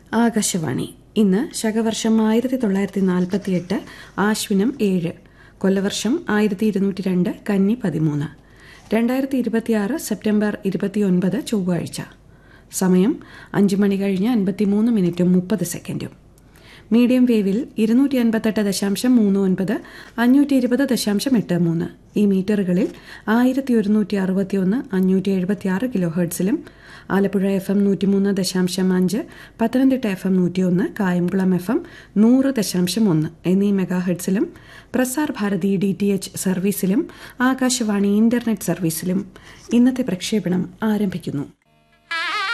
ആകാശവാണി ഇന്ന് ശകവർഷം ആയിരത്തി തൊള്ളായിരത്തി നാൽപ്പത്തിയെട്ട് ആശ്വിനം ഏഴ് കൊല്ലവർഷം ആയിരത്തി ഇരുന്നൂറ്റി രണ്ട് കന്നി പതിമൂന്ന് രണ്ടായിരത്തി ഇരുപത്തിയാറ് സെപ്റ്റംബർ ഇരുപത്തിയൊൻപത് ചൊവ്വാഴ്ച സമയം അഞ്ച് മണി കഴിഞ്ഞ് അൻപത്തിമൂന്ന് മിനിറ്റും മുപ്പത് സെക്കൻഡും മീഡിയം വേവിൽ ഇരുന്നൂറ്റി അൻപത്തെട്ട് ദശാംശം മൂന്ന് ഒൻപത് അഞ്ഞൂറ്റി ഇരുപത് ദശാംശം എട്ട് മൂന്ന് ഈ മീറ്ററുകളിൽ ആയിരത്തി ഒരുന്നൂറ്റി അറുപത്തിയൊന്ന് അഞ്ഞൂറ്റി എഴുപത്തി ആറ് കിലോ ഹെർട്സിലും ആലപ്പുഴ എഫ് എം നൂറ്റിമൂന്ന് ദശാംശം അഞ്ച് പത്തനംതിട്ട എഫ് എം നൂറ്റിയൊന്ന് കായംകുളം എഫ് എം നൂറ് ദശാംശം ഒന്ന് എന്നീ മെഗാ ഹെർട്സിലും Prasar Bharati D T H സർവീസിലും ആകാശവാണി ഇന്റർനെറ്റ് സർവീസിലും ഇന്നത്തെ പ്രക്ഷേപണം ആരംഭിക്കുന്നു